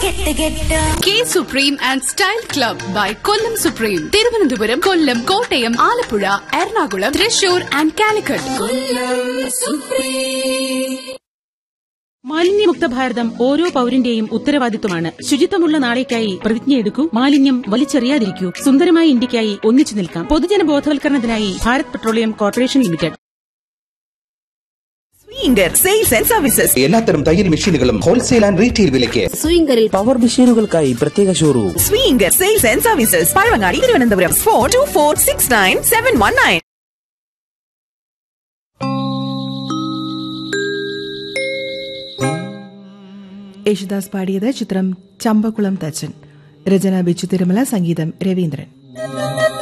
കെട്ട് കെട്ട് K supreme and style club by Kollam supreme Thiruvananthapuram Kollam Kottayam Alappuzha Ernakulam Thrissur and Calicut മാലിന്യമുക്ത ഭാരതം ഓരോ പൌരന്റെയും ഉത്തരവാദിത്വമാണ് ശുചിത്വമുള്ള നാളേക്കായി പ്രതിജ്ഞയെടുക്കൂ മാലിന്യം വലിച്ചെറിയാതിരിക്കൂ സുന്ദരമായ ഇന്ത്യക്കായി ഒന്നിച്ചു നിൽക്കാം പൊതുജന ബോധവൽക്കരണത്തിനായി Bharat petroleum corporation limited Swinger sales and services എല്ലാത്തരം തയ്യൽ മെഷീനുകളും ഹോൾസെയിൽ ആൻഡ് റീറ്റെയിൽ വിലയ്ക്ക് സ്വിംഗറിൽ പവർ മെഷീനുകൾക്കായി പ്രത്യേക showroom Swinger sales and services Pazhavangadi Thiruvananthapuram four two four six nine seven one nine Yesudas പാടിയത് ചിത്രം ചമ്പക്കുളം തച്ചൻ രചന ബിച്ചു തിരുമല സംഗീതം രവീന്ദ്രൻ